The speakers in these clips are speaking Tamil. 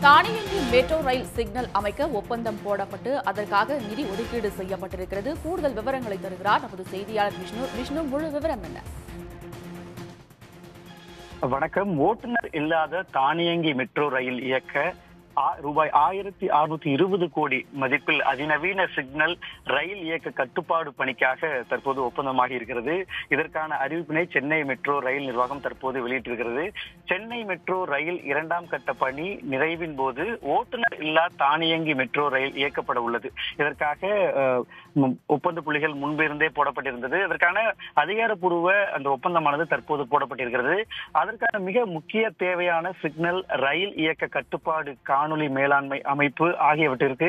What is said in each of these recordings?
தானியங்கி மெட்ரோ ரயில் சிக்னல் அமைக்க ஒப்பந்தம் போடப்பட்டு அதற்காக நிதி ஒதுக்கீடு செய்யப்பட்டிருக்கிறது கூடுதல் விவரங்களை தருகிறார் நமது செய்தியாளர் விஷ்ணு விஷ்ணு முழு விவரம் என்ன வணக்கம் ஓட்டுநர் இல்லாத தானியங்கி மெட்ரோ ரயில் இயக்க ஆ- ரூபாய் ஆயிரத்தி அறுநூத்தி இருபது கோடி மதிப்பில் அதிநவீன சிக்னல் ரயில் இயக்க கட்டுப்பாடு பணிக்காக தற்போது ஒப்பந்தமாகி இருக்கிறது இதற்கான அறிவிப்பினை சென்னை மெட்ரோ ரயில் நிர்வாகம் தற்போது வெளியிட்டிருக்கிறது சென்னை மெட்ரோ ரயில் இரண்டாம் கட்ட பணி நிறைவின் போது ஓட்டுநர் இல்லா தானியங்கி மெட்ரோ ரயில் இயக்கப்பட உள்ளது இதற்காக அஹ், ம், ஒப்பந்த புள்ளிகள் முன்பிருந்தே போடப்பட்டிருந்தது இதற்கான அதிகாரப்பூர்வ அந்த ஒப்பந்தமானது தற்போது போடப்பட்டிருக்கிறது அதற்கான மிக முக்கிய தேவையான சிக்னல் ரயில் இயக்க கட்டுப்பாடு காணொலி மேலாண்மை அமைப்பு ஆகியவற்றிற்கு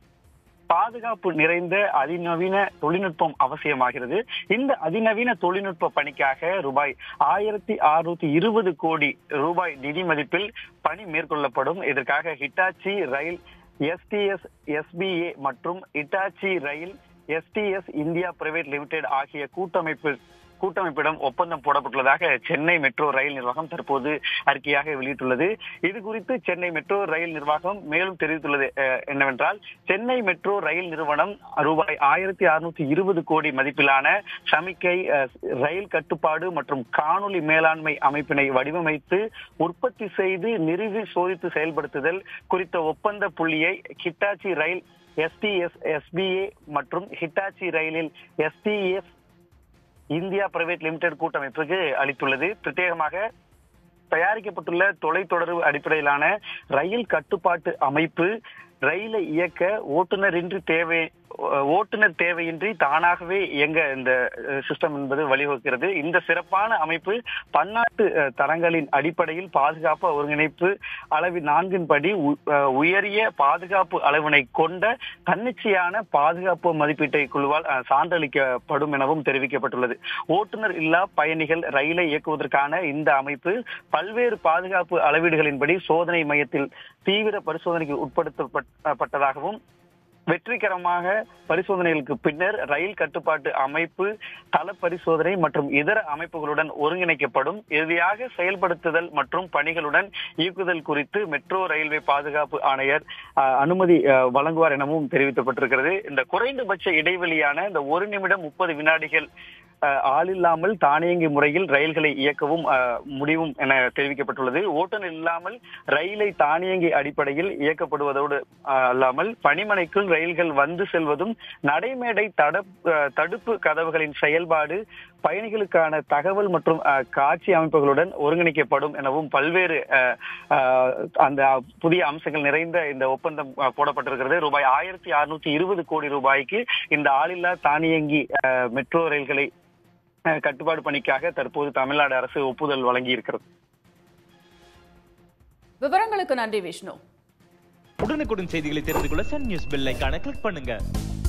பாதுகாப்பு நிறைந்த அதிநவீன தொழில்நுட்பம் அவசியமாகிறது இந்த அதிநவீன தொழில்நுட்ப பணிக்காக ரூபாய் ஆயிரத்தி அறுநூத்தி இருபது கோடி ரூபாய் நிதி மதிப்பில் பணி மேற்கொள்ளப்படும் இதற்காக ஹிட்டாச்சி ரயில் எஸ்டிஎஸ் எஸ்பிஏ மற்றும் Hitachi Rail STS India private limited ஆகிய கூட்டமைப்பு கூட்டமைப்பிடம் ஒப்பந்தம் போடப்பட்டுள்ளதாக சென்னை மெட்ரோ ரயில் நிர்வாகம் தற்போது அறிக்கையாக வெளியிட்டுள்ளது இது குறித்து சென்னை மெட்ரோ ரயில் நிர்வாகம் மேலும் தெரிவித்துள்ளது அஹ், என்னவென்றால் சென்னை மெட்ரோ ரயில் நிறுவனம் ரூபாய் ஆயிரத்தி அறுநூத்தி இருபது கோடி மதிப்பிலான சமிக்கை அஹ், ரயில் கட்டுப்பாடு மற்றும் காணொலி மேலாண்மை அமைப்பினை வடிவமைத்து உற்பத்தி செய்து நிறுவி சோதித்து செயல்படுத்துதல் குறித்த ஒப்பந்த புள்ளியை ஹிட்டாச்சி ரயில் எஸ்டிஎஸ் எஸ்பிஏ மற்றும் ஹிட்டாச்சி ரயிலில் எஸ்டிஎஸ் இந்தியா பிரைவேட் லிமிடெட் கூட்டமைப்புக்கு அளித்துள்ளது பிரத்யேகமாக தயாரிக்கப்பட்டுள்ள தொலைத்தொடர்பு அடிப்படையிலான ரயில் கட்டுப்பாட்டு அமைப்பு ரயிலை இயக்க ஓட்டுநரின்றி தேவை ஓட்டுநர் தேவையின்றி தானாகவே இயங்க இந்த சிஸ்டம் என்பது வழிவகுக்கிறது இந்த சிறப்பான அமைப்பு பன்னாட்டு அஹ், தரங்களின் அடிப்படையில் பாதுகாப்பு ஒருங்கிணைப்பு அளவின் நான்கின் படி உ- அஹ், உயரிய பாதுகாப்பு அளவினை கொண்ட தன்னிச்சையான பாதுகாப்பு மதிப்பீட்டை குழுவால் அஹ், சான்றளிக்கப்படும் எனவும் தெரிவிக்கப்பட்டுள்ளது ஓட்டுநர் இல்லா பயணிகள் ரயிலை இயக்குவதற்கான இந்த அமைப்பு பல்வேறு பாதுகாப்பு அளவீடுகளின்படி சோதனை மையத்தில் தீவிர பரிசோதனைக்கு உட்படுத்தப்பட்டதாகவும் வெற்றிகரமாக பரிசோதனைகளுக்கு பின்னர் ரயில் கட்டுப்பாட்டு அமைப்பு தள பரிசோதனை மற்றும் இதர அமைப்புகளுடன் ஒருங்கிணைக்கப்படும் இறுதியாக செயல்படுத்துதல் மற்றும் பணிகளுடன் இயக்குதல் குறித்து மெட்ரோ ரயில்வே பாதுகாப்பு ஆணையர் அஹ், அனுமதி அஹ், வழங்குவார் எனவும் தெரிவிக்கப்பட்டிருக்கிறது இந்த குறைந்தபட்ச இடைவெளியான இந்த ஒரு நிமிடம் முப்பது வினாடிகள் அஹ், ஆளில்லாமல் தானியங்கி முறையில் ரயில்களை இயக்கவும் அஹ், முடியும் என தெரிவிக்கப்பட்டுள்ளது ஓட்டுநர் இல்லாமல் ரயிலை தானியங்கி அடிப்படையில் இயக்கப்படுவதோடு அஹ், அல்லாமல் பணிமனைக்குள் ரயில்கள் வந்து செல்வதும் நடைமேடை தடப்- அஹ், தடுப்பு கதவுகளின் செயல்பாடு பயணிகளுக்கான தகவல் மற்றும் அஹ், காட்சி அமைப்புகளுடன் ஒருங்கிணைக்கப்படும் எனவும் பல்வேறு அஹ், அஹ், அந்த புதிய அம்சங்கள் நிறைந்த இந்த ஒப்பந்தம் அஹ், போடப்பட்டிருக்கிறது ரூபாய் ஆயிரத்தி அறுநூத்தி இருபது கோடி ரூபாய்க்கு இந்த ஆளில்லா தானியங்கி அஹ், மெட்ரோ ரயில்களை அஹ், கட்டுப்பாடு பணிக்காக தற்போது தமிழ்நாடு அரசு ஒப்புதல் வழங்கி இருக்கிறது விவரங்களுக்கு நன்றி விஷ்ணு உடனுக்குடன் செய்திகளை தெரிந்து கொள்ள சன் நியூஸ் பெல் ஐகானை கிளிக் பண்ணுங்க